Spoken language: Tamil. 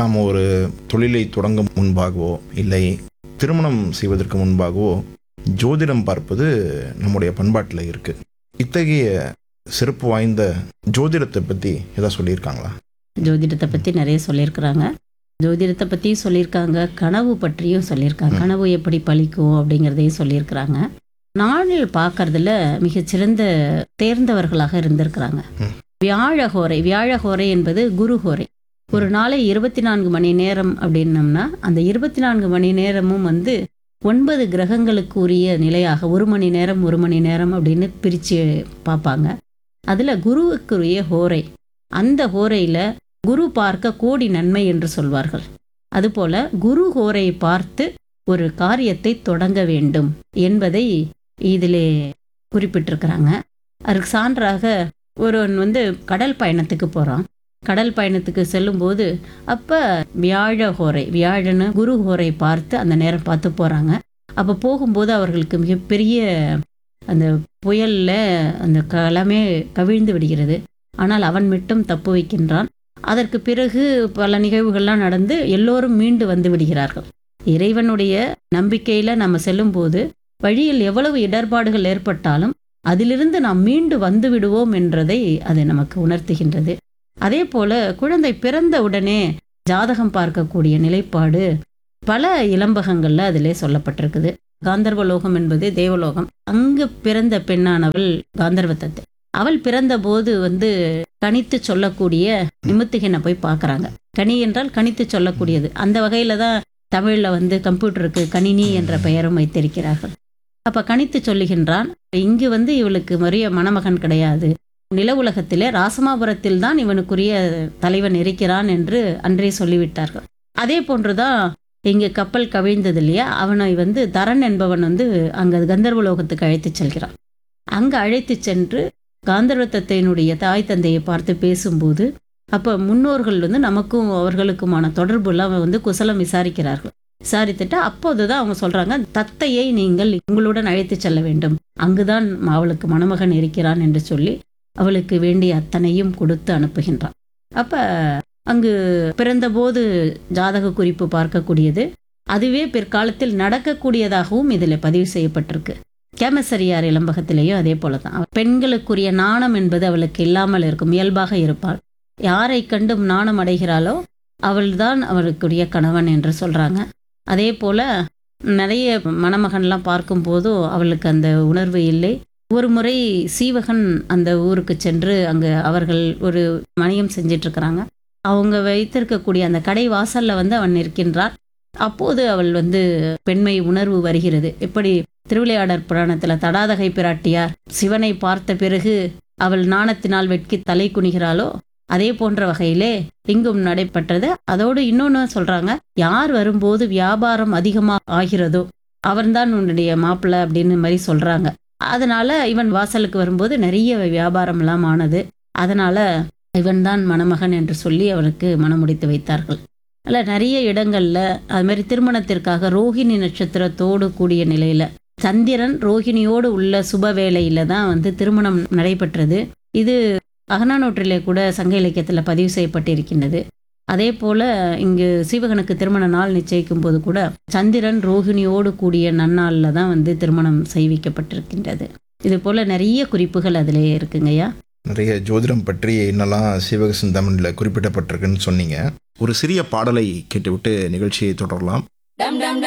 நாம் ஒரு தொழிலை தொடங்கும் முன்பாகவோ இல்லை திருமணம் செய்வதற்கு முன்பாகவோ ஜோதிடம் பார்ப்பது நம்முடைய பண்பாட்டில் இருக்குது இத்தகைய சிறப்பு வாய்ந்த ஜோதிடத்தை பற்றி ஏதாவது சொல்லியிருக்காங்களா ஜோதிடத்தை பற்றி நிறைய சொல்லியிருக்கிறாங்க ஜோதிடத்தை பற்றியும் சொல்லியிருக்காங்க கனவு பற்றியும் சொல்லியிருக்காங்க ம். கனவு எப்படி பலிக்கும் அப்படிங்கிறதையும் சொல்லியிருக்கிறாங்க நாளில் பார்க்கறதுல மிகச்சிறந்த தேர்ந்தவர்களாக இருந்திருக்கிறாங்க ம். வியாழஹோரை வியாழஹோரை என்பது குருஹோரை ஒரு நாளை இருபத்தி நான்கு மணி நேரம் அப்படின்னம்னா அந்த இருபத்தி நான்கு மணி நேரமும் வந்து ஒன்பது கிரகங்களுக்கு உரிய நிலையாக ஒரு மணி நேரம் ஒரு மணி நேரம் அப்படின்னு பிரித்து பார்ப்பாங்க அதில் குருவுக்குரிய ஹோரை அந்த ஹோரையில் குரு பார்க்க கோடி நன்மை என்று சொல்வார்கள் அதுபோல குரு ஹோரை பார்த்து ஒரு காரியத்தை தொடங்க வேண்டும் என்பதை இதிலே குறிப்பிட்டிருக்கிறாங்க அதுக்கு சான்றாக ஒருவன் வந்து கடல் பயணத்துக்கு போகிறான் கடல் பயணத்துக்கு செல்லும்போது அப்போ வியாழ ஹோரை வியாழன்னு குரு ஹோரை பார்த்து அந்த நேரம் பார்த்து போகிறாங்க அப்போ போகும்போது அவர்களுக்கு மிகப்பெரிய அந்த புயலில் அந்த களமே கவிழ்ந்து விடுகிறது ஆனால் அவன் மட்டும் தப்பு வைக்கின்றான் அதற்கு பிறகு பல நிகழ்வுகள்லாம் நடந்து எல்லோரும் மீண்டு வந்து விடுகிறார்கள் இறைவனுடைய நம்பிக்கையில் நம்ம செல்லும்போது வழியில் எவ்வளவு இடர்பாடுகள் ஏற்பட்டாலும் அதிலிருந்து நாம் மீண்டு வந்து விடுவோம் என்றதை அது நமக்கு உணர்த்துகின்றது அதே போல குழந்தை பிறந்த உடனே ஜாதகம் பார்க்கக்கூடிய நிலைப்பாடு பல இளம்பகங்கள்ல அதிலே சொல்லப்பட்டிருக்குது காந்தர்வலோகம் என்பது தேவலோகம் அங்கு பிறந்த பெண்ணானவள் காந்தர்வத்தத்தை அவள் பிறந்தபோது வந்து கணித்து சொல்லக்கூடிய நிமித்திகனை போய் பார்க்கறாங்க கனி என்றால் கணித்து சொல்லக்கூடியது அந்த வகையில தான் தமிழ்ல வந்து கம்ப்யூட்டருக்கு கணினி என்ற பெயரும் வைத்திருக்கிறார்கள் அப்ப கணித்து சொல்லுகின்றான் இங்கு வந்து இவளுக்கு மரிய மணமகன் கிடையாது நில உலகத்திலே ராசமாபுரத்தில் தான் இவனுக்குரிய தலைவன் இருக்கிறான் என்று அன்றே சொல்லிவிட்டார்கள் அதே போன்றுதான் இங்கு கப்பல் கவிழ்ந்தது இல்லையா அவனை வந்து தரன் என்பவன் வந்து அங்க கந்தர்வலோகத்துக்கு அழைத்து செல்கிறான் அங்க அழைத்து சென்று காந்தர்வத்தத்தையினுடைய தாய் தந்தையை பார்த்து பேசும்போது அப்போ முன்னோர்கள் வந்து நமக்கும் அவர்களுக்குமான தொடர்புலாம் வந்து குசலம் விசாரிக்கிறார்கள் விசாரித்துட்டு அப்போதுதான் அவங்க சொல்றாங்க தத்தையை நீங்கள் உங்களுடன் அழைத்து செல்ல வேண்டும் அங்குதான் அவளுக்கு மணமகன் இருக்கிறான் என்று சொல்லி அவளுக்கு வேண்டிய அத்தனையும் கொடுத்து அனுப்புகின்றான் அப்ப அங்கு பிறந்தபோது ஜாதக குறிப்பு பார்க்கக்கூடியது அதுவே பிற்காலத்தில் நடக்கக்கூடியதாகவும் இதில் பதிவு செய்யப்பட்டிருக்கு கேமசரியார் இளம்பகத்திலேயும் அதே போல தான் பெண்களுக்குரிய நாணம் என்பது அவளுக்கு இல்லாமல் இருக்கும் இயல்பாக இருப்பாள் யாரை கண்டும் நாணம் அடைகிறாளோ அவள்தான் அவளுக்குரிய கணவன் என்று சொல்றாங்க அதே போல நிறைய மணமகன்லாம் பார்க்கும்போதும் அவளுக்கு அந்த உணர்வு இல்லை ஒரு முறை சீவகன் அந்த ஊருக்கு சென்று அங்கு அவர்கள் ஒரு மணியம் செஞ்சிட்டு இருக்கிறாங்க அவங்க வைத்திருக்கக்கூடிய அந்த கடை வாசல்ல வந்து அவன் நிற்கின்றான் அப்போது அவள் வந்து பெண்மை உணர்வு வருகிறது எப்படி திருவிளையாடற் புராணத்துல தடாதகை பிராட்டியார் சிவனை பார்த்த பிறகு அவள் நாணத்தினால் வெட்கி தலை குனிகிறாளோ அதே போன்ற வகையிலே இங்கும் நடைபெற்றது அதோடு இன்னொன்று சொல்றாங்க யார் வரும்போது வியாபாரம் அதிகமா ஆகிறதோ அவன்தான் உன்னுடைய மாப்பிள்ளை அப்படின்னு மாதிரி சொல்றாங்க அதனால இவன் வாசலுக்கு வரும்போது நிறைய வியாபாரம் எல்லாம் ஆனது அதனால இவன்தான் மணமகன் என்று சொல்லி அவனுக்கு மணமுடித்து வைத்தார்கள் அல்ல நிறைய இடங்கள்ல அது மாதிரி திருமணத்திற்காக ரோஹிணி நட்சத்திரத்தோடு கூடிய நிலையில சந்திரன் ரோஹிணியோடு உள்ள சுப வேளையில தான் வந்து திருமணம் நடைபெற்றது இது அகநானூற்றிலே கூட சங்க இலக்கியத்தில் பதிவு செய்யப்பட்டிருக்கின்றது அதே போல இங்கு சீவகனுக்கு திருமண நாள் நிச்சயிக்கும் போது கூட சந்திரன் ரோஹிணியோடு கூடிய நன்னாளில் தான் வந்து திருமணம் செய்விக்கப்பட்டிருக்கின்றது இது போல நிறைய குறிப்புகள் அதிலே இருக்குங்கய்யா நிறைய ஜோதிடம் பற்றி என்னெல்லாம் சிவக சிந்தாமணியில் குறிப்பிடப்பட்டிருக்குன்னு சொன்னீங்க ஒரு சிறிய பாடலை கேட்டுவிட்டு நிகழ்ச்சியை தொடரலாம்